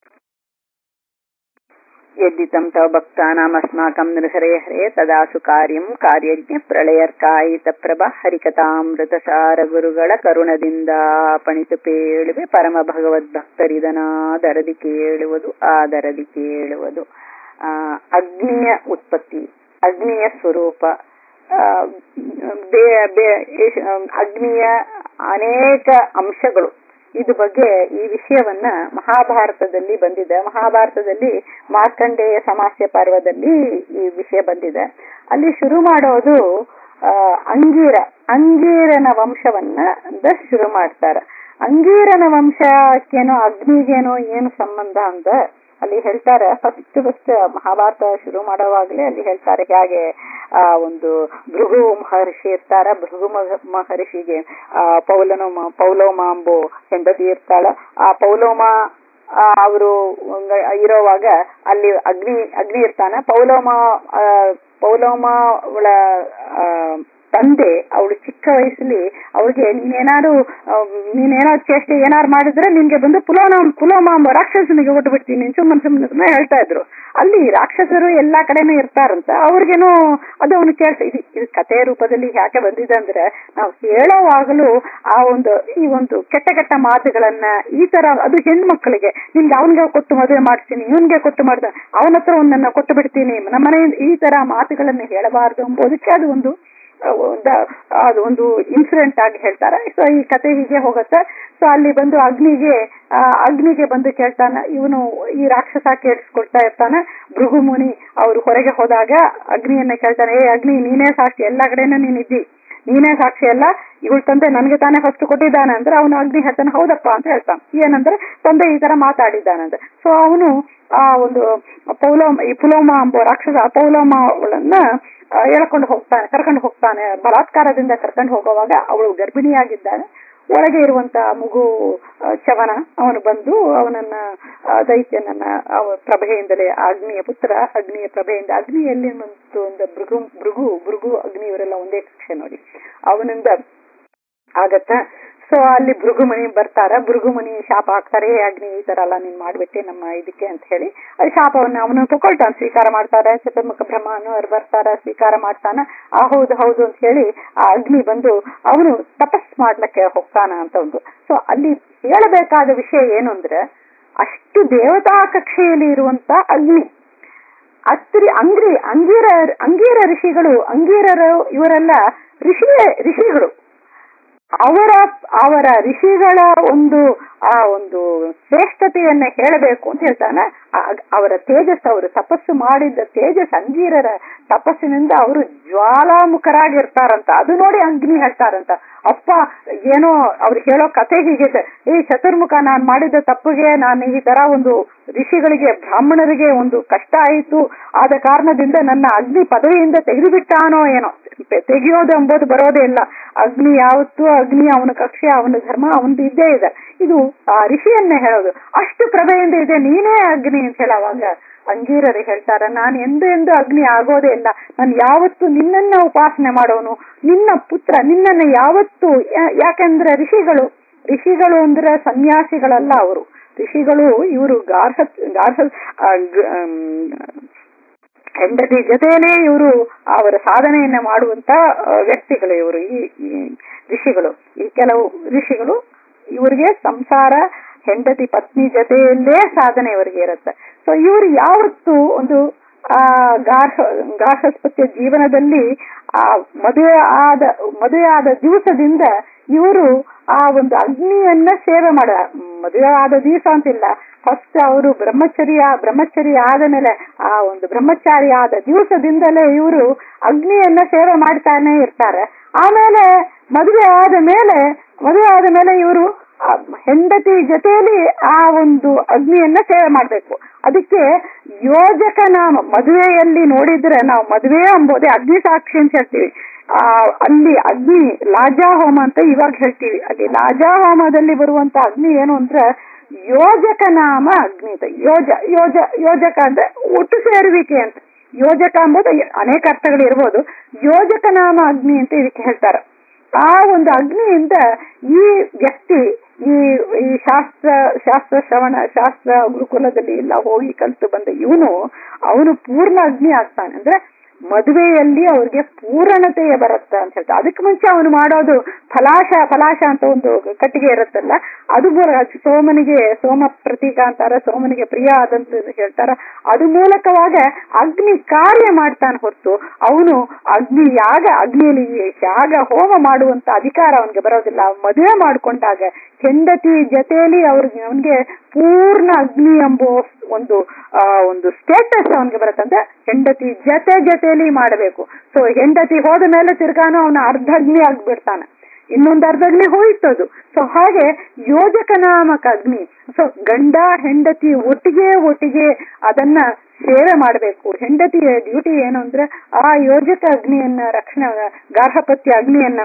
यद्दितं तव भक्तानामस्माकं नृहरे हरे तदा ಸುಕಾರ್ಯಂ ಕಾರ್ಯಜ್ಞ ಪ್ರಳಯರ್ಕಾಯಿತ ಪ್ರಭ ಹರಿಕಥಾಮೃತಸಾರ ಗುರುಗಳ ಕರುಣದಿಂದ ಪಣಿತು ಪೇಳುವೆ ಪರಮ ಭಗವದ್ ಭಕ್ತರಿದನಾದರದಿ ಕೇಳುವುದು ಆದರದಿ ಕೇಳುವುದು ಆ ಅಗ್ನಿಯ ಉತ್ಪತ್ತಿ ಅಗ್ನಿಯ ಸ್ವರೂಪ ಆ, ಬೇ- ಬೇ- ಏಷ್- ಅಗ್ನಿಯ ಅನೇಕ ಅಂಶಗಳು ಇದು ಬಗ್ಗೆ ಈ ವಿಷಯವನ್ನ ಮಹಾಭಾರತದಲ್ಲಿ ಬಂದಿದೆ ಮಹಾಭಾರತದಲ್ಲಿ ಮಾರ್ಕಂಡೇಯ ಸಮಾಸ್ಯ ಪರ್ವದಲ್ಲಿ ಈ ವಿಷಯ ಬಂದಿದೆ ಅಲ್ಲಿ ಶುರು ಮಾಡೋದು ಆ, ಅಂಗೀರ ಅಂಗೀರನ ವಂಶವನ್ನ ದ ಶುರು ಮಾಡ್ತಾರೆ ಅಂಗೀರನ ವಂಶಕ್ಕೇನೋ ಅಗ್ನಿಗೇನೋ ಏನು ಸಂಬಂಧ ಅಂತ ಅಲ್ಲಿ ಹೇಳ್ತಾರೆ ಫಸ್ಟ್ ಫಸ್ಟ್ ಮಹಾಭಾರತ ಶುರು ಮಾಡೋವಾಗ್ಲೇ ಅಲ್ಲಿ ಹೇಳ್ತಾರೆ ಹೇಗೆ ಆ ಒಂದು ಭೃಗು ಮಹರ್ಷಿ ಇರ್ತಾರ ಭೃಗು ಮಹ- ಮಹರ್ಷಿಗೆ ಆ ಪೌಲನೋಮ ಪೌಲೋಮಾಂಬು ಹೆಂಡತಿ ಇರ್ತಾಳ ಆ ಪೌಲೋಮ ಅವರು ಇರೋವಾಗ ಅಲ್ಲಿ ಅಗ್ನಿ ಅಗ್ನಿ ಇರ್ತಾನ ಪೌಲೋಮ ಆ, ಪೌಲೋಮ ಅವಳ ಆ, ತಂದೆ ಅವಳು ಚಿಕ್ಕ ವಯಸ್ಸಲ್ಲಿ ಅವಳಿಗೆ ನೀನೇನಾದ್ರು ಆ, ನೀನೇನಾದ್ರು ಚೇಷ್ಟೆ ಏನಾದ್ರು ಮಾಡಿದ್ರೆ ನಿನ್ಗೆ ಬಂದು ಪುಲೋನ ಪುಲೋಮಾಂಬ ರಾಕ್ಷಸನಿಗೆ ಕೊಟ್ಟು ಬಿಡ್ತೀನಿ ನೀನ್ ಸುಮ್ಮನೆ ಸುಮ್ಮನೆ ಹೇಳ್ತಾ ಇದ್ರು ಅಲ್ಲಿ ರಾಕ್ಷಸರು ಎಲ್ಲಾ ಕಡೆನೂ ಇರ್ತಾರಂತ ಅವ್ರಿಗೇನೋ ಅದು ಅವನು ಕೇಳ್ತಾ ಇದು ಇದು ಕಥೆ ರೂಪದಲ್ಲಿ ಯಾಕೆ ಬಂದಿದೆ ಅಂದ್ರೆ ನಾವು ಹೇಳೋವಾಗಲೂ ಆ ಒಂದು ಈ ಒಂದು ಕೆಟ್ಟ ಕೆಟ್ಟ ಮಾತುಗಳನ್ನ ಈ ತರ ಅದು ಹೆಣ್ಮಕ್ಳಿಗೆ ನಿನ್ಗೆ ಅವನ್ಗೆ ಕೊಟ್ಟು ಮದುವೆ ಮಾಡ್ತೀನಿ ಇವನ್ಗೆ ಕೊಟ್ಟು ಮಾಡ್ದ ಅವನ ಹತ್ರ ಒಂದನ್ನ ಕೊಟ್ಟು ಬಿಡ್ತೀನಿ ನಮ್ಮ ಮನೆಯಿಂದ ಈ ತರ ಮಾತುಗಳನ್ನ ಹೇಳಬಾರ್ದು ಎಂಬುದಕ್ಕೆ ಅದು ಒಂದು ಆ, ಒಂದ- ಅದು ಒಂದು ಇನ್ಸಿಡೆಂಟ್ ಆಗಿ ಹೇಳ್ತಾರೆ ಸೊ ಈ ಕತೆ ಹೀಗೆ ಹೋಗುತ್ತೆ ಸೊ ಅಲ್ಲಿ ಬಂದು ಅಗ್ನಿಗೆ ಆ, ಅಗ್ನಿಗೆ ಬಂದು ಕೇಳ್ತಾನ ಇವನು ಈ ರಾಕ್ಷಸ ಕೇಳಿಸ್ಕೊಳ್ತಾ ಇರ್ತಾನೆ ಭೃಗು ಮುನಿ ಅವ್ರು ಹೊರಗೆ ಹೋದಾಗ ಅಗ್ನಿಯನ್ನ ಕೇಳ್ತಾನೆ ಏ ಅಗ್ನಿ ನೀನೇ ಸಾಕ್ಷಿ ಎಲ್ಲಾ ಕಡೆನೂ ನೀನಿದ್ದಿ ನೀನೇ ಸಾಕ್ಷಿ ಅಲ್ಲ ಇವಳು ತಂದೆ ನನಗೆ ತಾನೇ ಫಸ್ಟ್ ಕೊಟ್ಟಿದ್ದಾನೆ ಅಂದ್ರೆ ಅವನು ಅಗ್ನಿ ಹೇಳ್ತಾನೆ ಹೌದಪ್ಪ ಅಂತ ಹೇಳ್ತಾನೆ ಏನಂದ್ರೆ ತಂದೆ ಈ ತರ ಮಾತಾಡಿದ್ದಾನಂದ್ರೆ ಸೊ ಅವನು ಆ ಒಂದು ಪೌಲೋಮ ಈ ಪುಲೋಮ ಎಂಬ ರಾಕ್ಷಸ ಪೌಲೋಮ ಅವಳನ್ನ ಆ, ಎಳ್ಕೊಂಡು ಹೋಗ್ತಾನೆ ಕರ್ಕೊಂಡು ಹೋಗ್ತಾನೆ ಬಲಾತ್ಕಾರದಿಂದ ಕರ್ಕೊಂಡು ಹೋಗುವಾಗ ಅವಳು ಗರ್ಭಿಣಿಯಾಗಿದ್ದಾನೆ ಒಳಗೆ ಇರುವಂತ ಮಗು ಆ, ಚವನ ಅವನು ಬಂದು ಅವನನ್ನ ಆ, ದೈತ್ಯನನ್ನ ಅವ ಪ್ರಭೆಯಿಂದಲೇ ಅಗ್ನಿಯ ಪುತ್ರ ಅಗ್ನಿಯ ಪ್ರಭೆಯಿಂದ ಅಗ್ನಿಯಲ್ಲಿ ಬಂತು ಒಂದು ಭೃಗು ಭೃಗು ಭೃಗು ಅಗ್ನಿ ಇವರೆಲ್ಲ ಒಂದೇ ಕಕ್ಷೆ ನೋಡಿ ಅವನಿಂದ ಆಗತ್ತ ಸೊ ಅಲ್ಲಿ ಭೃಗುಮುನಿ ಬರ್ತಾರ ಭೃಗುಮುನಿ ಶಾಪ ಹಾಕ್ತಾರೆ "ಏ ಅಗ್ನಿ ಈ ತರ ಎಲ್ಲ ನೀನ್ ಮಾಡ್ಬಿಟ್ಟೆ ನಮ್ಮ ಇದಕ್ಕೆ ಅಂತ ಹೇಳಿ ಅಲ್ಲಿ ಶಾಪವನ್ನ ಅವನು ತಗೊಳ್ತಾನೆ ಸ್ವೀಕಾರ ಮಾಡ್ತಾರೆ ಚತುರ್ಮುಖ ಬ್ರಹ್ಮನು ಅವ್ರು ಬರ್ತಾರ ಸ್ವೀಕಾರ ಮಾಡ್ತಾನ ಆ ಹೌದು ಹೌದು ಅಂತ ಹೇಳಿ ಆ ಅಗ್ನಿ ಬಂದು ಅವನು ತಪಸ್ ಮಾಡ್ಲಿಕ್ಕೆ ಹೋಗ್ತಾನ ಅಂತ ಒಂದು ಸೊ ಅಲ್ಲಿ ಹೇಳಬೇಕಾದ ವಿಷಯ ಏನು ಅಂದ್ರೆ ಅಷ್ಟು ದೇವತಾ ಕಕ್ಷೆಯಲ್ಲಿ ಇರುವಂತ ಅಗ್ನಿ ಅತ್ರಿ ಅಂಗ್ರಿ ಅಂಗೀರ ಅಂಗೀರ ಋಷಿಗಳು ಅಂಗೀರರು ಇವರೆಲ್ಲ ಋಷಿ ಋಷಿಗಳು ಅವರ ಅವರ ಋಷಿಗಳ ಒಂದು ಆ ಒಂದು ಶ್ರೇಷ್ಠತೆಯನ್ನ ಹೇಳಬೇಕು ಅಂತ ಹೇಳ್ತಾನೆ ಆ- ಅವರ ತೇಜಸ್ ಅವರು ತಪಸ್ಸು ಮಾಡಿದ್ದ ತೇಜಸ್ ಅಂಗೀರರ ತಪಸ್ಸಿನಿಂದ ಅವರು ಜ್ವಾಲಾಮುಖರಾಗಿರ್ತಾರಂತ ಅದು ನೋಡಿ ಅಗ್ನಿ ಹೇಳ್ತಾರಂತ ಅಪ್ಪ ಏನೋ ಅವ್ರು ಹೇಳೋ ಕತೆ ಹೀಗಿದೆ ಈ ಚತುರ್ಮುಖ ನಾನ್ ಮಾಡಿದ ತಪ್ಪಿಗೆ ನಾನು ಈ ತರ ಒಂದು ಋಷಿಗಳಿಗೆ ಬ್ರಾಹ್ಮಣರಿಗೆ ಒಂದು ಕಷ್ಟ ಆಯಿತು ಆದ ಕಾರಣದಿಂದ ನನ್ನ ಅಗ್ನಿ ಪದವಿಯಿಂದ ತೆಗೆದುಬಿಟ್ಟಾನೋ ಏನೋ ತೆ- ತೆಗೆಯೋದು ಎಂಬುದು ಬರೋದೇ ಇಲ್ಲ ಅಗ್ನಿ ಯಾವತ್ತೂ ಅಗ್ನಿ ಅವನ ಕಕ್ಷೆ ಅವನ ಧರ್ಮ ಅವನದು ಇದ್ದೇ ಇದೆ ಇದು ಆ ಋಷಿಯನ್ನೇ ಹೇಳೋದು ಅಷ್ಟು ಪ್ರಭೆಯಿಂದ ಇದೆ ನೀನೇ ಅಗ್ನಿ ಅಂತ ಹೇಳುವಾಗ ಅಂಗೀರರು ಹೇಳ್ತಾರ ನಾನು ಎಂದು ಎಂದು ಅಗ್ನಿ ಆಗೋದೇ ಇಲ್ಲ ನಾನು ಯಾವತ್ತು ನಿನ್ನನ್ನ ಉಪಾಸನೆ ಮಾಡೋನು ನಿನ್ನ ಪುತ್ರ ನಿನ್ನನ್ನ ಯಾವತ್ತು ಯಾ- ಯಾಕಂದ್ರೆ ಋಷಿಗಳು ಋಷಿಗಳು ಅಂದ್ರೆ ಸನ್ಯಾಸಿಗಳಲ್ಲ ಅವರು ಋಷಿಗಳು ಇವರು ಗಾರ್ಹ ಗಾರ್ಹ ಆ, ಗ- ಆಮ್, ಹೆಂಡತಿ ಜೊತೆನೇ ಇವರು ಅವರ ಸಾಧನೆಯನ್ನ ಮಾಡುವಂತ ಆ, ವ್ಯಕ್ತಿಗಳು ಇವರು ಈ ಈ ಋಷಿಗಳು ಈ ಕೆಲವು ಋಷಿಗಳು ಇವರಿಗೆ ಸಂಸಾರ ಹೆಂಡತಿ ಪತ್ನಿ ಜೊತೆಯಲ್ಲೇ ಸಾಧನೆ ಇವರಿಗೆ ಇರುತ್ತೆ ಸೊ ಇವರು ಯಾವತ್ತು ಒಂದು ಆ ಗಾರ್ಹ ಗಾರ್ಹಸ್ಪತ್ಯ ಜೀವನದಲ್ಲಿ ಆ ಮದುವೆ ಆದ ಮದುವೆ ಆದ ದಿವಸದಿಂದ ಇವರು ಆ ಒಂದು ಅಗ್ನಿಯನ್ನ ಸೇವೆ ಮಾಡ ಮದುವೆ ಆದ ದಿವಸ ಅಂತಿಲ್ಲ ಫಸ್ಟ್ ಅವರು ಬ್ರಹ್ಮಚರ್ಯ ಬ್ರಹ್ಮಚರ್ಯ ಆದ ಮೇಲೆ ಆ ಒಂದು ಬ್ರಹ್ಮಚಾರಿ ಆದ ದಿವಸದಿಂದಲೇ ಇವರು ಅಗ್ನಿಯನ್ನ ಸೇವೆ ಮಾಡ್ತಾನೆ ಇರ್ತಾರೆ ಆಮೇಲೆ ಮದುವೆ ಆದ ಮೇಲೆ ಮದುವೆ ಆದ ಮೇಲೆ ಇವರು ಆ ಹೆಂಡತಿ ಜೊತೆಯಲ್ಲಿ ಆ ಒಂದು ಅಗ್ನಿಯನ್ನ ಸೇವೆ ಮಾಡ್ಬೇಕು ಅದಕ್ಕೆ ಯೋಜಕ ನಾಮ ಮದುವೆಯಲ್ಲಿ ನೋಡಿದ್ರೆ ನಾವು ಮದುವೆ ಎಂಬುದೇ ಅಗ್ನಿ ಸಾಕ್ಷಿ ಅಂತ ಹೇಳ್ತೀವಿ ಆ ಅಲ್ಲಿ ಅಗ್ನಿ ಲಾಜಾ ಹೋಮ ಅಂತ ಇವಾಗ ಹೇಳ್ತೀವಿ ಅಲ್ಲಿ ಲಾಜಾ ಹೋಮದಲ್ಲಿ ಬರುವಂತ ಅಗ್ನಿ ಏನು ಅಂದ್ರೆ ಯೋಜಕ ನಾಮ ಅಗ್ನಿ ಅಂತ ಯೋಜ ಯೋಜ ಯೋಜಕ ಅಂದ್ರೆ ಒಟ್ಟು ಸೇರುವಿಕೆ ಅಂತ ಯೋಜಕ ಎಂಬುದು ಅನೇಕ ಅರ್ಥಗಳು ಇರ್ಬೋದು ಯೋಜಕ ನಾಮ ಅಗ್ನಿ ಅಂತ ಇದಕ್ಕೆ ಹೇಳ್ತಾರೆ ಆ ಒಂದು ಅಗ್ನಿಯಿಂದ ಈ ವ್ಯಕ್ತಿ ಈ ಈ ಶಾಸ್ತ್ರ ಶಾಸ್ತ್ರ ಶ್ರವಣ ಶಾಸ್ತ್ರ ಗುರುಕುಲದಲ್ಲಿ ಎಲ್ಲ ಹೋಗಿ ಕಲಿತು ಬಂದ ಇವನು ಅವನು ಪೂರ್ಣ ಅಗ್ನಿ ಆಗ್ತಾನೆ ಅಂದ್ರೆ ಮದುವೆಯಲ್ಲಿ ಅವ್ರಿಗೆ ಪೂರಣತೆಯ ಬರುತ್ತೆ ಅಂತ ಹೇಳ್ತಾರೆ ಅದಕ್ಕೆ ಮುಂಚೆ ಅವನು ಮಾಡೋದು ಫಲಾಶ ಫಲಾಶ ಅಂತ ಒಂದು ಕಟ್ಟಿಗೆ ಇರುತ್ತಲ್ಲ ಅದು ಮೂಲ ಸೋಮನಿಗೆ ಸೋಮ ಪ್ರತೀಕ ಅಂತಾರ ಸೋಮನಿಗೆ ಪ್ರಿಯ ಆದಂತ ಹೇಳ್ತಾರ ಅದು ಮೂಲಕವಾಗ ಅಗ್ನಿ ಕಾರ್ಯ ಮಾಡ್ತಾನೆ ಹೊರತು ಅವನು ಅಗ್ನಿ ಯಾಗ ಅಗ್ನಿಯಲ್ಲಿ ಯಾಗ ಹೋಮ ಮಾಡುವಂತ ಅಧಿಕಾರ ಅವನಿಗೆ ಬರೋದಿಲ್ಲ ಮದುವೆ ಮಾಡ್ಕೊಂಡಾಗ ಹೆಂಡತಿ ಜೊತೆಯಲ್ಲಿ ಅವ್ರಿಗೆ ಅವನಿಗೆ ಪೂರ್ಣ ಅಗ್ನಿ ಎಂಬೋ ಒಂದು ಆ ಒಂದು ಸ್ಟೇಟಸ್ ಅವನಿಗೆ ಬರುತ್ತಂದ್ರೆ ಹೆಂಡತಿ ಜೊತೆ ಜೊತೆಯಲ್ಲಿ ಮಾಡಬೇಕು ಸೊ ಹೆಂಡತಿ ಹೋದ ಮೇಲೆ ತಿರ್ಗಾನು ಅವನ ಅರ್ಧ ಅಗ್ನಿ ಆಗ್ಬಿಡ್ತಾನೆ ಇನ್ನೊಂದು ಅರ್ಧ ಅಗ್ನಿ ಹೋಯ್ತದು ಸೊ ಹಾಗೆ ಯೋಜಕ ನಾಮಕ ಅಗ್ನಿ ಸೊ ಗಂಡ ಹೆಂಡತಿ ಒಟ್ಟಿಗೆ ಒಟ್ಟಿಗೆ ಅದನ್ನ ಸೇವೆ ಮಾಡಬೇಕು ಹೆಂಡತಿಯ ಡ್ಯೂಟಿ ಏನು ಅಂದ್ರೆ ಆ ಯೋಜಕ ಅಗ್ನಿಯನ್ನ ರಕ್ಷಣೆ ಗಾರ್ಹಪತ್ಯ ಅಗ್ನಿಯನ್ನ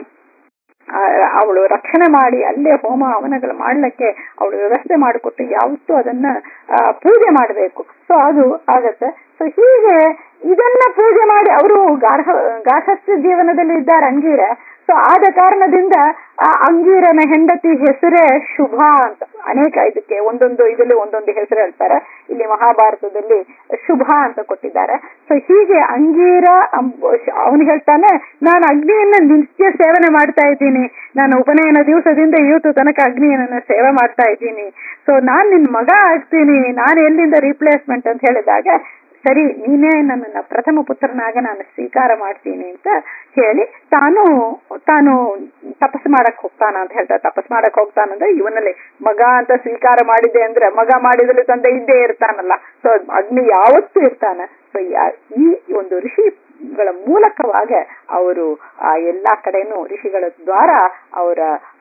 ಅವಳು ರಕ್ಷಣೆ ಮಾಡಿ ಅಲ್ಲೇ ಹೋಮ ಹವನಗಳು ಮಾಡ್ಲಿಕ್ಕೆ ಅವಳು ವ್ಯವಸ್ಥೆ ಮಾಡಿಕೊಟ್ಟು ಯಾವತ್ತೂ ಅದನ್ನ ಪೂಜೆ ಮಾಡಬೇಕು ಸೊ ಅದು ಆಗತ್ತೆ ಸೊ ಹೀಗೆ ಇದನ್ನ ಪೂಜೆ ಮಾಡಿ ಅವರು ಗಾರ್ಹ ಗಾರ್ಹಸ್ಥ್ಯ ಜೀವನದಲ್ಲಿ ಇದ್ದಾರೆ ಅಂಗೀರ ಸೊ ಆದ ಕಾರಣದಿಂದ ಆ ಅಂಗೀರನ ಹೆಂಡತಿ ಹೆಸರೇ ಶುಭ ಅಂತ ಅನೇಕ ಇದಕ್ಕೆ ಒಂದೊಂದು ಇದರಲ್ಲಿ ಒಂದೊಂದು ಹೆಸರು ಹೇಳ್ತಾರೆ ಇಲ್ಲಿ ಮಹಾಭಾರತದಲ್ಲಿ ಶುಭ ಅಂತ ಕೊಟ್ಟಿದ್ದಾರೆ ಸೊ ಹೀಗೆ ಅಂಗೀರ ಅವನು ಹೇಳ್ತಾನೆ ನಾನು ಅಗ್ನಿಯನ್ನ ನಿತ್ಯ ಸೇವನೆ ಮಾಡ್ತಾ ಇದ್ದೀನಿ ನಾನು ಉಪನಯನ ದಿವಸದಿಂದ ಇವತ್ತು ತನಕ ಅಗ್ನಿಯನ್ನ ಸೇವೆ ಮಾಡ್ತಾ ಇದ್ದೀನಿ ಸೊ ನಾನ್ ನಿನ್ ಮಗ ಆಗ್ತೀನಿ ನಾನು ಎಲ್ಲಿಂದ ರೀಪ್ಲೇಸ್ಮೆಂಟ್ ಅಂತ ಹೇಳಿದಾಗ ಸರಿ ನೀನೇ ನನ್ನನ್ನ ಪ್ರಥಮ ಪುತ್ರನಾಗ ನಾನು ಸ್ವೀಕಾರ ಮಾಡ್ತೀನಿ ಅಂತ ಹೇಳಿ ತಾನು ತಾನು ತಪಸ್ ಮಾಡಕ್ ಹೋಗ್ತಾನ ಅಂತ ಹೇಳ್ತಾರೆ ತಪಸ್ ಮಾಡಕ್ ಹೋಗ್ತಾನಂದ್ರೆ ಇವನಲ್ಲಿ ಮಗ ಅಂತ ಸ್ವೀಕಾರ ಮಾಡಿದೆ ಅಂದ್ರೆ ಮಗ ಮಾಡಿದಲ್ಲಿ ತಂದೆ ಇದ್ದೇ ಇರ್ತಾನಲ್ಲ ಸೊ ಅಗ್ನಿ ಯಾವತ್ತೂ ಇರ್ತಾನ ಸೊ ಈ ಒಂದು ಋಷಿಗಳ ಮೂಲಕವಾಗ ಅವರು ಆ ಎಲ್ಲಾ ಕಡೆನೂ ಋಷಿಗಳ ದ್ವಾರ ಅವರ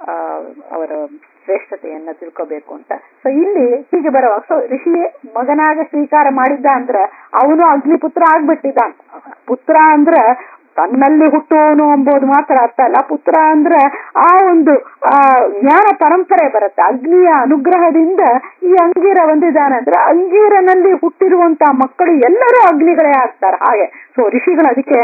ಅವರ ಶ್ರೇಷ್ಠತೆಯನ್ನ ತಿಳ್ಕೋಬೇಕು ಅಂತ ಸೊ ಇಲ್ಲಿ ಹೀಗೆ ಬರುವಾಗ ಸೊ ಋಷಿ ಮಗನಾಗ ಸ್ವೀಕಾರ ಮಾಡಿದ್ದ ಅಂದ್ರ ಅವನು ಅಗ್ನಿಪುತ್ರ ಆಗ್ಬಿಟ್ಟಿದ್ದ ಪುತ್ರ ಅಂದ್ರ ತನ್ನಲ್ಲಿ ಹುಟ್ಟುವವನು ಎಂಬುದು ಮಾತ್ರ ಅರ್ಥ ಅಲ್ಲ ಪುತ್ರ ಅಂದ್ರೆ ಆ ಒಂದು ಆ ಜ್ಞಾನ ಪರಂಪರೆ ಬರುತ್ತೆ ಅಗ್ನಿಯ ಅನುಗ್ರಹದಿಂದ ಈ ಅಂಗೀರ ಒಂದಿದ್ದಾನೆ ಅಂದ್ರೆ ಅಂಗೀರನಲ್ಲಿ ಹುಟ್ಟಿರುವಂತ ಮಕ್ಕಳು ಎಲ್ಲರೂ ಅಗ್ನಿಗಳೇ ಆಗ್ತಾರೆ ಹಾಗೆ ಸೊ ಋಷಿಗಳು ಅದಕ್ಕೆ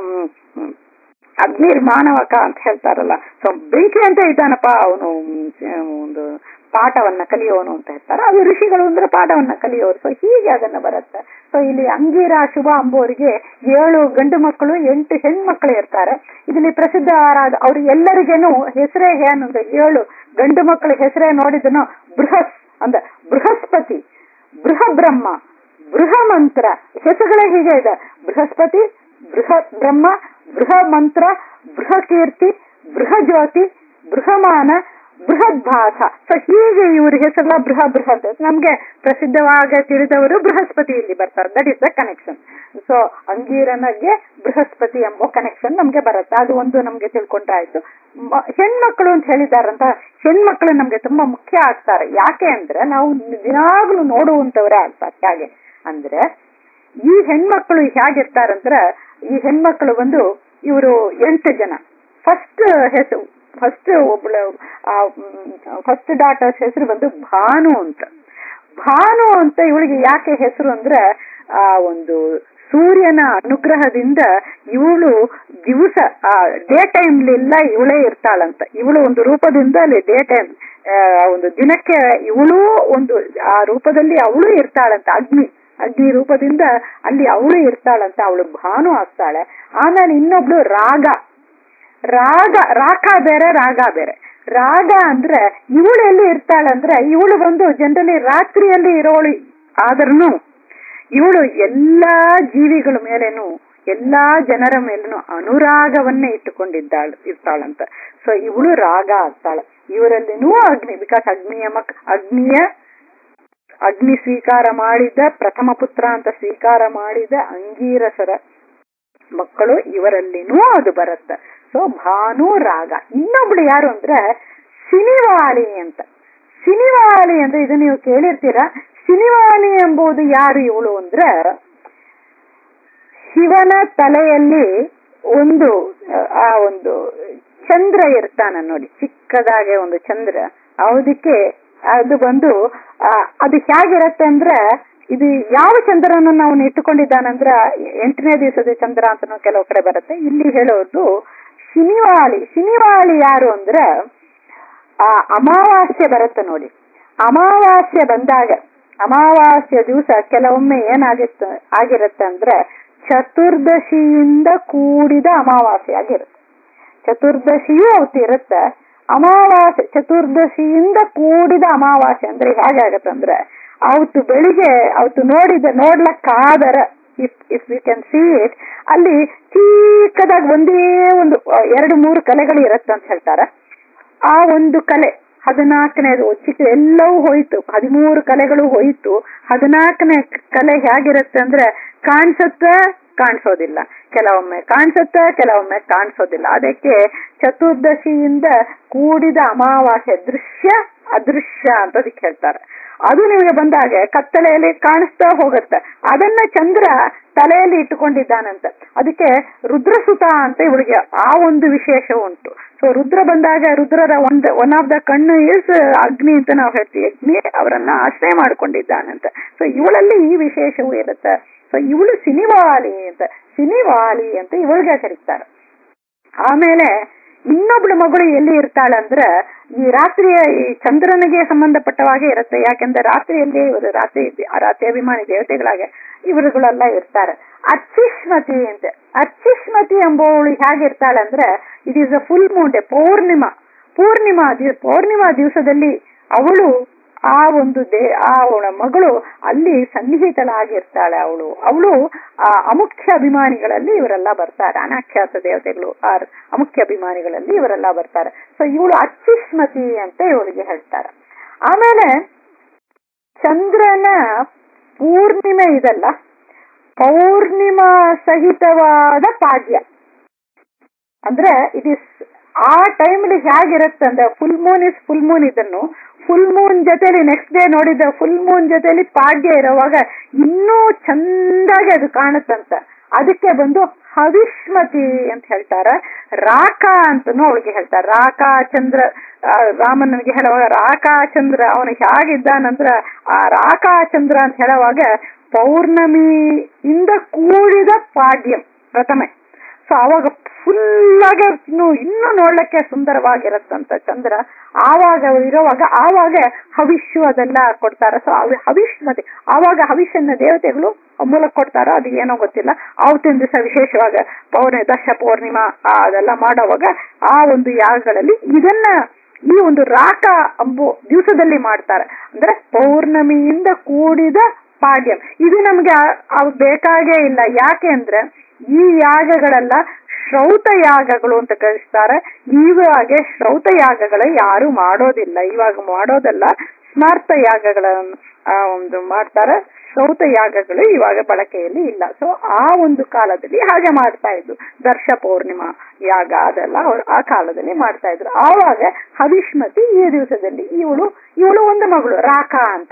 ಅಗ್ನಿರ್ ಮಾನವಕ ಅಂತ ಹೇಳ್ತಾರಲ್ಲ ಸೊ ಬೆಂಕಿ ಅಂತ ಇದ್ದಾನಪ್ಪ ಅವನು ಒಂದು ಪಾಠವನ್ನ ಕಲಿಯೋನು ಅಂತ ಹೇಳ್ತಾರೆ ಅದು ಋಷಿಗಳು ಅಂದ್ರೆ ಪಾಠವನ್ನ ಕಲಿಯೋರು ಸೊ ಹೀಗೆ ಅದನ್ನ ಬರುತ್ತೆ ಸೊ ಇಲ್ಲಿ ಅಂಗೀರ ಶುಭ ಅಂಬೋರಿಗೆ ಏಳು ಗಂಡು ಮಕ್ಕಳು ಎಂಟು ಹೆಣ್ಮಕ್ಳು ಇರ್ತಾರೆ ಇದರಲ್ಲಿ ಪ್ರಸಿದ್ಧವಾದ ಅವ್ರು ಎಲ್ಲರಿಗೇನು ಹೆಸರೇ ಏನಂದ್ರೆ ಏಳು ಗಂಡು ಮಕ್ಕಳ ಹೆಸರೇ ನೋಡಿದನು ಬೃಹಸ್ ಅಂದ ಬೃಹಸ್ಪತಿ ಬೃಹ ಬ್ರಹ್ಮ ಬೃಹ ಮಂತ್ರ ಹೆಸರುಗಳೇ ಹೀಗೆ ಇದೆ ಬೃಹಸ್ಪತಿ ಬೃಹತ್ ಬ್ರಹ್ಮ ಬೃಹ ಮಂತ್ರ ಬೃಹ ಕೀರ್ತಿ ಬೃಹ ಜ್ಯೋತಿ ಬೃಹಮಾನ ಬೃಹದ್ಭಾಸ ಸೊ ಹೀಗೆ ಇವ್ರ ಹೆಸರೆಲ್ಲ ಬೃಹ ಬೃಹತ್ ನಮ್ಗೆ ಪ್ರಸಿದ್ಧವಾಗ ತಿಳಿದವರು ಬೃಹಸ್ಪತಿ ಇಲ್ಲಿ ಬರ್ತಾರೆ that is the connection so ಅಂಗೀರನಿಗೆ ಬೃಹಸ್ಪತಿ ಎಂಬ ಕನೆಕ್ಷನ್ ನಮ್ಗೆ ಬರುತ್ತೆ ಅದು ಒಂದು ನಮ್ಗೆ ತಿಳ್ಕೊಂಡ್ರೆ ಆಯ್ತು ಹೆಣ್ಮಕ್ಳು ಅಂತ ಹೇಳಿದಾರಂತ ಹೆಣ್ಮಕ್ಳು ನಮ್ಗೆ ತುಂಬಾ ಮುಖ್ಯ ಆಗ್ತಾರೆ ಯಾಕೆ ಅಂದ್ರೆ ನಾವು ದಿನಾಗ್ಲೂ ನೋಡುವಂತವರೇ ಆಗ್ತಾರೆ ಹಾಗೆ ಅಂದ್ರೆ ಈ ಹೆಣ್ಮಕ್ಳು ಹೇಗಿರ್ತಾರಂದ್ರ ಈ ಹೆಣ್ಮಕ್ಳು ಬಂದು ಇವರು ಎಂಟು ಜನ ಫಸ್ಟ್ ಹೆಸರು ಫಸ್ಟ್ ಒಬ್ಳು ಫಸ್ಟ್ ಡಾಟರ್ಸ್ ಹೆಸರು ಬಂದು ಭಾನು ಅಂತ ಭಾನು ಅಂತ ಇವಳಿಗೆ ಯಾಕೆ ಹೆಸರು ಅಂದ್ರೆ ಆ ಒಂದು ಸೂರ್ಯನ ಅನುಗ್ರಹದಿಂದ ಇವಳು ದಿವಸ ಆ ಡೇ ಟೈಮ್ಲೆಲ್ಲ ಇವಳೇ ಇರ್ತಾಳಂತ ಇವಳು ಒಂದು ರೂಪದಿಂದ ಅಲ್ಲಿ ಡೇ ಟೈಮ್ ಒಂದು ದಿನಕ್ಕೆ ಇವಳು ಒಂದು ಆ ರೂಪದಲ್ಲಿ ಅವಳು ಇರ್ತಾಳಂತ ಅಗ್ನಿ ಅಗ್ನಿ ರೂಪದಿಂದ ಅಲ್ಲಿ ಅವಳು ಇರ್ತಾಳಂತ ಅವಳು ಭಾನು ಆಗ್ತಾಳೆ ಆಮೇಲೆ ಇನ್ನೊಬ್ಳು ರಾಗ ರಾಗ ರಾಕ ಬೇರೆ ರಾಗ ಬೇರೆ ರಾಗ ಅಂದ್ರೆ ಇವಳು ಎಲ್ಲಿ ಇರ್ತಾಳಂದ್ರೆ ಇವಳು ಬಂದು ಜನರಲಿ ರಾತ್ರಿಯಲ್ಲಿ ಇರೋಳು ಆದ್ರೂ ಇವಳು ಎಲ್ಲಾ ಜೀವಿಗಳ ಮೇಲೇನು ಎಲ್ಲಾ ಜನರ ಮೇಲೂ ಅನುರಾಗವನ್ನೇ ಇಟ್ಟುಕೊಂಡಿದ್ದಾಳ ಇರ್ತಾಳಂತ ಸೊ ಇವಳು ರಾಗ ಆಗ್ತಾಳೆ ಇವರಲ್ಲಿನೂ ಅಗ್ನಿ ಬಿಕಾಸ್ ಅಗ್ನಿಯ ಮಕ್ ಅಗ್ನಿಯ ಅಗ್ನಿ ಸ್ವೀಕಾರ ಮಾಡಿದ ಪ್ರಥಮ ಪುತ್ರ ಅಂತ ಸ್ವೀಕಾರ ಮಾಡಿದ ಅಂಗೀರಸರ ಮಕ್ಕಳು ಇವರಲ್ಲಿನೂ ಅದು ಬರುತ್ತೆ ಸೊ ಭಾನು ರಾಗ ಇನ್ನೊಬ್ಳು ಯಾರು ಅಂದ್ರೆ ಸಿನಿವಾಳಿ ಅಂತ ಸಿನಿವಾಳಿ ಅಂದ್ರೆ ಇದು ನೀವು ಕೇಳಿರ್ತೀರಾ ಸಿನಿವಾಳಿ ಎಂಬುದು ಯಾರು ಇವಳು ಅಂದ್ರೆ ಶಿವನ ತಲೆಯಲ್ಲಿ ಒಂದು ಆ ಒಂದು ಚಂದ್ರ ಇರ್ತಾನ ನೋಡಿ ಚಿಕ್ಕದಾಗೆ ಒಂದು ಚಂದ್ರ ಅದಕ್ಕೆ ಅದು ಬಂದು ಅದು ಹೇಗಿರತ್ತೆ ಅಂದ್ರೆ ಇದು ಯಾವ ಚಂದ್ರನ ನಾವು ಇಟ್ಟುಕೊಂಡಿದ್ದಾನಂದ್ರ ಎಂಟನೇ ದಿವಸದ ಚಂದ್ರ ಅಂತ ಕೆಲವು ಕಡೆ ಬರುತ್ತೆ ಇಲ್ಲಿ ಹೇಳೋದು ಶಿನಿವಾಳಿ ಶಿನಿವಾಳಿ ಯಾರು ಅಂದ್ರೆ ಆ ಅಮಾವಾಸ್ಯೆ ಬರುತ್ತೆ ನೋಡಿ ಅಮಾವಾಸ್ಯೆ ಬಂದಾಗ ಅಮಾವಾಸ್ಯೆ ದಿವಸ ಕೆಲವೊಮ್ಮೆ ಏನಾಗಿತ್ತು ಆಗಿರುತ್ತೆ ಅಂದ್ರೆ ಚತುರ್ದಶಿಯಿಂದ ಕೂಡಿದ ಅಮಾವಾಸ್ಯೆ ಆಗಿರುತ್ತೆ ಚತುರ್ದಶಿಯೂ ಅವತ್ತು ಇರುತ್ತೆ ಅಮಾವಾಸ್ಯೆ ಚತುರ್ದಶಿಯಿಂದ ಕೂಡಿದ ಅಮಾವಾಸ್ಯೆ ಅಂದ್ರೆ ಹೇಗಾಗತ್ತೆ ಅಂದ್ರೆ ಅವತ್ತು ಬೆಳಿಗ್ಗೆ ಅವತ್ತು ನೋಡಿದ ನೋಡ್ಲಕ್ಕಾದರ if if you can see it ಅಲ್ಲಿ ಚಿಕ್ಕದಾಗಿ ಒಂದೇ ಒಂದು ಎರಡು ಮೂರು ಕಲೆಗಳು ಇರುತ್ತೆ ಅಂತ ಹೇಳ್ತಾರೆ ಆ ಒಂದು ಕಲೆ ಹದಿನಾಲ್ಕನೇದು ಚಿಕ್ಕ ಎಲ್ಲವೂ ಹೋಯ್ತು ಹದಿಮೂರು ಕಲೆಗಳು ಹೋಯ್ತು ಹದಿನಾಲ್ಕನೇ ಕಲೆ ಹೇಗಿರುತ್ತೆ ಅಂದ್ರೆ ಕಾಣಿಸುತ್ತೆ ಕಾಣಿಸೋದಿಲ್ಲ ಕೆಲವೊಮ್ಮೆ ಕಾಣಿಸುತ್ತೆ ಕೆಲವೊಮ್ಮೆ ಕಾಣಿಸೋದಿಲ್ಲ ಅದಕ್ಕೆ ಚತುರ್ದಶಿಯಿಂದ ಕೂಡಿದ ಅಮಾವಾಸ್ಯೆ ದೃಶ್ಯ ಅದೃಶ್ಯ ಅಂತ ಅದಕ್ಕೆ ಹೇಳ್ತಾರೆ ಅದು ನಿಮಗೆ ಬಂದಾಗ ಕತ್ತಲೆಯಲ್ಲಿ ಕಾಣಿಸ್ತಾ ಹೋಗುತ್ತೆ ಅದನ್ನ ಚಂದ್ರ ತಲೆಯಲ್ಲಿ ಇಟ್ಟುಕೊಂಡಿದ್ದಾನಂತ ಅದಕ್ಕೆ ರುದ್ರಸುತ ಅಂತ ಇವಳಿಗೆ ಆ ಒಂದು ವಿಶೇಷ ಉಂಟು ಸೊ ರುದ್ರ ಬಂದಾಗ ರುದ್ರರ ಒಂದು ಒನ್ ಆಫ್ ದ ಕಣ್ಣು ಇಸ್ ಅಗ್ನಿ ಅಂತ ನಾವು ಹೇಳ್ತೀವಿ ಅಗ್ನಿ ಅವರನ್ನ ಆಶ್ರಯ ಮಾಡ್ಕೊಂಡಿದ್ದಾನಂತ ಸೊ ಇವಳಲ್ಲಿ ಈ ವಿಶೇಷವೂ ಇರುತ್ತೆ ಸೊ ಇವಳು ಸಿನಿವಾಲಿ ಅಂತ ಸಿನಿವಾಲಿ ಅಂತ ಇವಳಿಗೆ ಕರೀತಾರೆ ಆಮೇಲೆ ಇನ್ನೊಬ್ಳು ಮಗಳು ಎಲ್ಲಿ ಇರ್ತಾಳಂದ್ರ ಈ ರಾತ್ರಿಯ ಈ ಚಂದ್ರನಿಗೆ ಸಂಬಂಧಪಟ್ಟವಾಗೆ ಇರುತ್ತೆ ಯಾಕೆಂದ್ರೆ ರಾತ್ರಿಯಲ್ಲಿ ಇವರು ರಾತ್ರಿ ರಾತ್ರಿ ಅಭಿಮಾನಿ ದೇವತೆಗಳಾಗೆ ಇವರುಗಳೆಲ್ಲ ಇರ್ತಾರೆ ಅಚ್ಚಿಷ್ಮತಿ ಅಂತ ಅಚ್ಚಿಷ್ಮತಿ ಎಂಬವಳು ಹೇಗಿರ್ತಾಳಂದ್ರೆ it is a full moon day ಪೌರ್ಣಿಮಾ ಪೂರ್ಣಿಮಾ ಪೌರ್ಣಿಮಾ ದಿವಸದಲ್ಲಿ ಅವಳು ಆ ಒಂದು ದೇ ಆ ಅವಳ ಮಗಳು ಅಲ್ಲಿ ಸನ್ನಿಹಿತಳಾಗಿರ್ತಾಳೆ ಅವಳು ಅವಳು ಆ ಅಮುಖ್ಯ ಅಭಿಮಾನಿಗಳಲ್ಲಿ ಇವರೆಲ್ಲ ಬರ್ತಾರೆ ಅನಾಖ್ಯಾತ ದೇವತೆಗಳು ಆ ಅಮುಖ್ಯ ಅಭಿಮಾನಿಗಳಲ್ಲಿ ಇವರೆಲ್ಲ ಬರ್ತಾರೆ ಸೊ ಇವಳು ಅಚ್ಚಿಷ್ಮತಿ ಅಂತ ಇವಳಿಗೆ ಹೇಳ್ತಾರೆ ಆಮೇಲೆ ಚಂದ್ರನ ಪೂರ್ಣಿಮೆ ಇದಲ್ಲ ಪೌರ್ಣಿಮಾ ಸಹಿತವಾದ ಪಾಡ್ಯ ಅಂದ್ರೆ ಇಟ್ ಇಸ್ ಆ ಟೈಮ್ಲಿ ಹೇಗಿರುತ್ತೆ ಅಂದ್ರೆ full moon is full moon ಇದನ್ನು ಫುಲ್ ಮೂನ್ ಜೊತೆಲಿ ನೆಕ್ಸ್ಟ್ ಡೇ ನೋಡಿದ ಫುಲ್ ಮೂನ್ ಜೊತೆಲಿ ಪಾಡ್ಯ ಇರುವಾಗ ಇನ್ನೂ ಚಂದಾಗಿ ಅದು ಕಾಣುತ್ತಂತ ಅದಕ್ಕೆ ಬಂದು ಹವಿಷ್ಮತಿ ಅಂತ ಹೇಳ್ತಾರೆ ರಾಕ ಅಂತನೂ ಅವಳಿಗೆ ಹೇಳ್ತಾರೆ ರಾಕ ಚಂದ್ರ ರಾಮನಿಗೆ ಹೇಳುವಾಗ ರಾಕಾ ಚಂದ್ರ ಅವನು ಹೇಗಿದ್ದಾನಂದ್ರ ಆ ರಾಕಾ ಚಂದ್ರ ಅಂತ ಹೇಳುವಾಗ ಪೌರ್ಣಮಿಯಿಂದ ಕೂಡಿದ ಪಾಡ್ಯಂ ಪ್ರಥಮೆ ಸೊ ಅವಾಗ ಫುಲ್ ಆಗಿ ಇನ್ನು ಇನ್ನೂ ನೋಡ್ಲಿಕ್ಕೆ ಸುಂದರವಾಗಿರುತ್ತಂತ ಚಂದ್ರ ಆವಾಗ ಇರುವಾಗ ಆವಾಗ ಹವಿಷ್ಯು ಅದೆಲ್ಲ ಕೊಡ್ತಾರೆ ಸೊ ಹವಿಷ್ ಮತ್ತೆ ಆವಾಗ ಹವಿಷನ್ನ ದೇವತೆಗಳು ಮೂಲಕ ಕೊಡ್ತಾರೋ ಅದು ಏನೋ ಗೊತ್ತಿಲ್ಲ ಅವತ್ತಿನ ದಿವಸ ವಿಶೇಷವಾಗ ಪೌರ್ಣಿ ದಶ ಪೌರ್ಣಿಮಾ ಅದೆಲ್ಲ ಮಾಡೋವಾಗ ಆ ಒಂದು ಯಾಗಗಳಲ್ಲಿ ಇದನ್ನ ಈ ಒಂದು ರಾಕ ಅಂಬು ದಿವಸದಲ್ಲಿ ಮಾಡ್ತಾರೆ ಅಂದ್ರೆ ಪೌರ್ಣಮಿಯಿಂದ ಕೂಡಿದ ಪಾಡ್ಯಂ ಇದು ನಮ್ಗೆ ಬೇಕಾಗೇ ಇಲ್ಲ ಯಾಕೆ ಅಂದ್ರೆ ಈ ಯಾಗಗಳೆಲ್ಲ ಶ್ರೌತ ಯಾಗಗಳು ಅಂತ ಕಳಿಸ್ತಾರೆ ಇವಾಗೆ ಶ್ರೌತ ಯಾಗಗಳ ಯಾರು ಮಾಡೋದಿಲ್ಲ ಇವಾಗ ಮಾಡೋದಲ್ಲ ಸ್ಮಾರ್ಥ ಯಾಗಗಳನ್ನು ಒಂದು ಮಾಡ್ತಾರೆ ಶ್ರೌತ ಯಾಗಗಳು ಇವಾಗ ಬಳಕೆಯಲ್ಲಿ ಇಲ್ಲ ಸೊ ಆ ಒಂದು ಕಾಲದಲ್ಲಿ ಹಾಗೆ ಮಾಡ್ತಾ ಇದ್ರು ದರ್ಶ ಪೌರ್ಣಿಮಾ ಯಾಗ ಅದೆಲ್ಲ ಅವ್ರು ಆ ಕಾಲದಲ್ಲಿ ಮಾಡ್ತಾ ಇದ್ರು ಆವಾಗ ಹವಿಷ್ಮತಿ ಈ ದಿವಸದಲ್ಲಿ ಇವಳು ಇವಳು ಒಂದು ಮಗಳು ರಾಕ ಅಂತ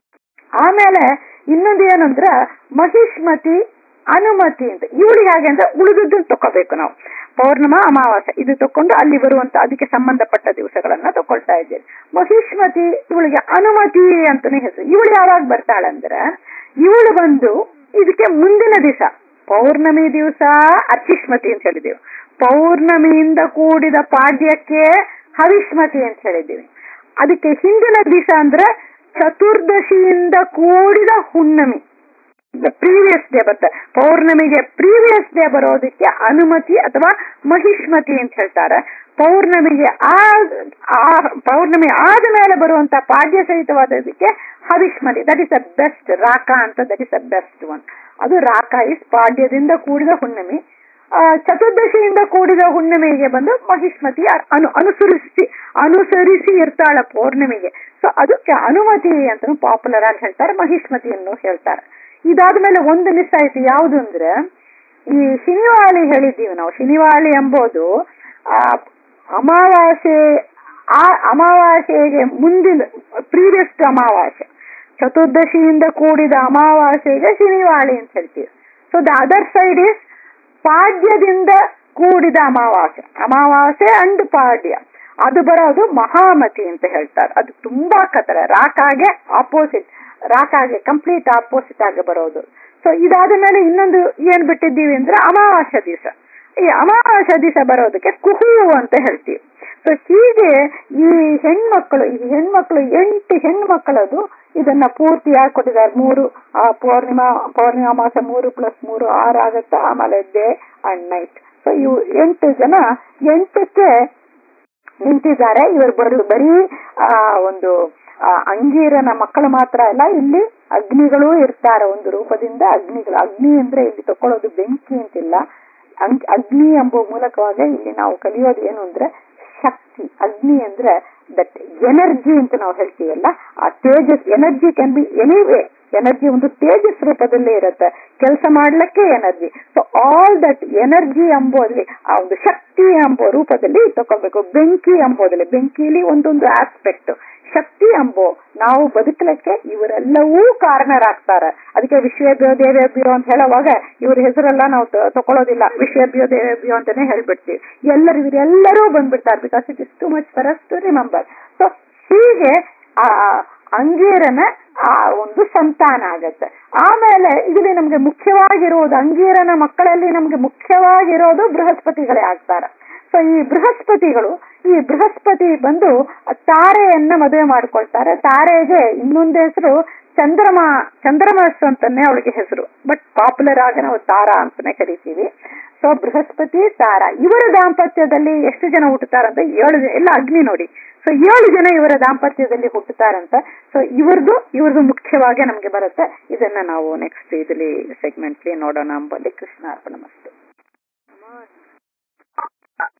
ಆಮೇಲೆ ಇನ್ನೊಂದು ಏನಂದ್ರ ಮಹಿಷ್ಮತಿ ಅನುಮತಿ ಅಂತ ಇವಳಿಗೆ ಹಾಗೆ ಅಂದ್ರೆ ಉಳಿದದ್ದನ್ನು ತಕೋಬೇಕು ನಾವು ಪೌರ್ಣಮಾ ಅಮಾವಾಸ್ಯೆ ಇದು ತಕೊಂಡು ಅಲ್ಲಿ ಬರುವಂತ ಅದಕ್ಕೆ ಸಂಬಂಧಪಟ್ಟ ದಿವಸಗಳನ್ನ ತಕೊಳ್ತಾ ಇದ್ದೇವೆ ಮಹಿಷ್ಮತಿ ಇವಳಿಗೆ ಅನುಮತಿ ಅಂತಾನೆ ಹೆಸರು ಇವಳು ಯಾವಾಗ ಬರ್ತಾಳಂದ್ರೆ ಇವಳು ಬಂದು ಇದಕ್ಕೆ ಮುಂದಿನ ದಿವಸ ಪೌರ್ಣಮಿ ದಿವಸ ಅಚ್ಚಿಷ್ಮತಿ ಅಂತ ಹೇಳಿದೆವು ಪೌರ್ಣಮಿಯಿಂದ ಕೂಡಿದ ಪಾಡ್ಯಕ್ಕೆ ಹವಿಷ್ಮತಿ ಅಂತ ಹೇಳಿದ್ದೀವಿ ಅದಕ್ಕೆ ಹಿಂದಿನ ದಿವಸ ಅಂದ್ರೆ ಚತುರ್ದಶಿಯಿಂದ ಕೂಡಿದ ಹುಣ್ಣಮಿ ಪ್ರೀವಿಯಸ್ ಡೇ ಬರುತ್ತೆ ಪೌರ್ಣಮಿಗೆ ಪ್ರೀವಿಯಸ್ ಡೇ ಬರೋದಕ್ಕೆ ಅನುಮತಿ ಅಥವಾ ಮಹಿಷ್ಮತಿ ಅಂತ ಹೇಳ್ತಾರೆ ಪೌರ್ಣಮಿಗೆ ಆ ಪೌರ್ಣಮಿ ಆದ ಮೇಲೆ ಬರುವಂತ ಪಾಡ್ಯ ಸಹಿತವಾದದಕ್ಕೆ Havishmati that is a best Raka ಅಂತ that is a best one ಅದು ರಾಕ ಇಸ್ ಪಾಡ್ಯದಿಂದ ಕೂಡಿದ ಹುಣ್ಣಿಮೆ ಚತುರ್ದಶಿಯಿಂದ ಕೂಡಿದ ಹುಣ್ಣಿಮೆಗೆ ಬಂದು ಮಹಿಷ್ಮತಿ ಅನು ಅನುಸರಿಸಿ ಅನುಸರಿಸಿ ಇರ್ತಾಳ ಪೌರ್ಣಿಮೆಗೆ ಸೊ ಅದಕ್ಕೆ ಅನುಮತಿ ಅಂತ ಪಾಪ್ಯುಲರ್ ಆಗಿ ಹೇಳ್ತಾರೆ ಮಹಿಷ್ಮತಿಯನ್ನು ಹೇಳ್ತಾರೆ ಇದಾದ್ಮೇಲೆ ಒಂದು ಮಿಸ್ ಆಯ್ತು ಯಾವುದು ಅಂದ್ರೆ ಈ ಶನಿವಾಳಿ ಹೇಳಿದ್ದೀವಿ ನಾವು ಶನಿವಾಳಿ ಎಂಬುದು ಆ ಅಮಾವಾಸ್ಯೆ ಆ ಅಮಾವಾಸ್ಯೆಗೆ ಮುಂದಿನ ಪ್ರೀವಿಯಸ್ ಅಮಾವಾಸ್ಯೆ ಚತುರ್ದಶಿಯಿಂದ ಕೂಡಿದ ಅಮಾವಾಸ್ಯೆಗೆ ಶನಿವಾಳಿ ಅಂತ ಹೇಳ್ತೀವಿ so the other side is ಪಾಡ್ಯದಿಂದ ಕೂಡಿದ ಅಮಾವಾಸ್ಯೆ ಅಮಾವಾಸ್ಯೆ ಅಂಡ್ ಪಾಡ್ಯ ಅದು ಬರೋದು ಮಹಾಮತಿ ಅಂತ ಹೇಳ್ತಾರೆ ಅದು ತುಂಬಾ ಕತ್ತರ ರಾಕಾಗೆ ಆಪೋಸಿಟ್ ರಾಕಾಗೆ ಕಂಪ್ಲೀಟ್ ಆಪೋಸಿಟ್ ಆಗಿ ಬರೋದು ಸೊ ಇದಾದ ಮೇಲೆ ಇನ್ನೊಂದು ಏನ್ ಬಿಟ್ಟಿದ್ದೀವಿ ಅಂದ್ರೆ ಅಮಾವಾಸ್ಯ ದಿವಸ ಈ ಅಮಾವಾಸ್ಯ ದಿವಸ ಬರೋದಕ್ಕೆ ಕುಹು ಅಂತ ಹೇಳ್ತೀವಿ ಸೊ ಹೀಗೆ ಈ ಹೆಣ್ಮಕ್ಳು ಈ ಹೆಣ್ಮಕ್ಳು ಎಂಟು ಹೆಣ್ಮಕ್ಕಳದು ಇದನ್ನ ಪೂರ್ತಿಯಾಗಿ ಕೊಟ್ಟಿದ್ದಾರೆ ಮೂರು ಆ ಪೌರ್ಣಿಮಾ ಪೌರ್ಣಿಮಾ ಮಾಸ ಮೂರು ಪ್ಲಸ್ ಮೂರು ಆರು ಆಗತ್ತೆ ಆಮೇಲೆ ಡೇ ಅಂಡ್ ನೈಟ್ ಸೊ ಇವು ಎಂಟು ಜನ ಎಂಟಕ್ಕೆ ನಿಂತಿದ್ದಾರೆ ಇವರು ಬರೀ ಬರೀ ಆ ಒಂದು ಆ, ಅಂಗೀರನ ಮಕ್ಕಳು ಮಾತ್ರ ಅಲ್ಲ ಇಲ್ಲಿ ಅಗ್ನಿಗಳು ಇರ್ತಾರೆ ಒಂದು ರೂಪದಿಂದ ಅಗ್ನಿಗಳು ಅಗ್ನಿ ಅಂದ್ರೆ ಇಲ್ಲಿ ತಕೊಳ್ಳೋದು ಬೆಂಕಿ ಅಂತಿಲ್ಲ ಅಂಗ್- ಅಗ್ನಿ ಎಂಬ ಮೂಲಕವಾಗಿ ಇಲ್ಲಿ ನಾವು ಕಲಿಯೋದು ಏನು ಅಂದ್ರೆ ಶಕ್ತಿ ಅಗ್ನಿ ಅಂದ್ರೆ ದಟ್ ಎನರ್ಜಿ ಅಂತ ನಾವು ಹೇಳ್ತೀವಲ್ಲ ಆ ತೇಜಸ್ energy can be anyway energy ಒಂದು ತೇಜಸ್ ರೂಪದಲ್ಲೇ ಇರುತ್ತೆ ಕೆಲಸ ಮಾಡ್ಲಿಕ್ಕೆ energy so all that energy ಎಂಬುದಲ್ಲಿ ಆ ಒಂದು ಶಕ್ತಿ ಎಂಬ ರೂಪದಲ್ಲಿ ತಗೋಬೇಕು ಬೆಂಕಿ ಎಂಬುದಲ್ಲಿ ಬೆಂಕಿಲಿ ಒಂದೊಂದು ಆಸ್ಪೆಕ್ಟ್ ಶಕ್ತಿ ಎಂಬೋ ನಾವು ಬದುಕಲಿಕ್ಕೆ ಇವರೆಲ್ಲವೂ ಕಾರಣರಾಗ್ತಾರೆ ಅದಕ್ಕೆ ವಿಶ್ವೇಭ್ಯೋ ದೇವೇಭ್ಯೋ ಅಂತ ಹೇಳುವಾಗ ಇವ್ರ ಹೆಸರೆಲ್ಲ ನಾವು ತ- ತಕೊಳ್ಳೋದಿಲ್ಲ ವಿಶ್ವೇಭ್ಯೋ ದೇವೇಭ್ಯೋ ಅಂತಾನೆ ಹೇಳ್ಬಿಡ್ತೀವಿ ಎಲ್ಲರೂ ಇವರೆಲ್ಲರೂ ಬಂದ್ಬಿಡ್ತಾರೆ because it is too much for us to remember so ಹೀಗೆ ಆ ಅಂಗೀರನ ಆ ಒಂದು ಸಂತಾನ ಆಗತ್ತೆ ಆಮೇಲೆ ಇಲ್ಲಿ ನಮ್ಗೆ ಮುಖ್ಯವಾಗಿರುವುದು ಅಂಗೀರನ ಮಕ್ಕಳಲ್ಲಿ ನಮ್ಗೆ ಮುಖ್ಯವಾಗಿರೋದು ಬೃಹಸ್ಪತಿಗಳೇ ಆಗ್ತಾರೆ ಸೊ ಈ ಬೃಹಸ್ಪತಿಗಳು ಈ ಬೃಹಸ್ಪತಿ ಬಂದು ತಾರೆಯನ್ನ ಮದುವೆ ಮಾಡ್ಕೊಳ್ತಾರೆ ತಾರೆಗೆ ಇನ್ನೊಂದು ಹೆಸರು ಚಂದ್ರಮ ಚಂದ್ರಮಸ್ ಅಂತಾನೆ ಅವಳಿಗೆ ಹೆಸರು ಬಟ್ ಪಾಪ್ಯುಲರ್ ಆಗಿ ನಾವು ತಾರಾ ಅಂತಾನೆ ಕರಿತೀವಿ ಸೊ ಬೃಹಸ್ಪತಿ ತಾರಾ ಇವರ ದಾಂಪತ್ಯದಲ್ಲಿ ಎಷ್ಟು ಜನ ಹುಟ್ಟುತ್ತಾರಂತ ಏಳು ಜನ ಎಲ್ಲ ಅಗ್ನಿ ನೋಡಿ ಸೊ ಏಳು ಜನ ಇವರ ದಾಂಪತ್ಯದಲ್ಲಿ ಹುಟ್ಟುತ್ತಾರಂತ ಸೊ ಇವ್ರದ್ದು ಇವ್ರದ್ದು ಮುಖ್ಯವಾಗಿ ನಮ್ಗೆ ಬರುತ್ತೆ ಇದನ್ನ ನಾವು ನೆಕ್ಸ್ಟ್ ಇದರಲ್ಲಿ ಸೆಗ್ಮೆಂಟ್ಲಿ ನೋಡೋಣ ಅಂಬಲ್ಲಿ ಕೃಷ್ಣ ಅರ್ಪಣ ಮಸ್ತು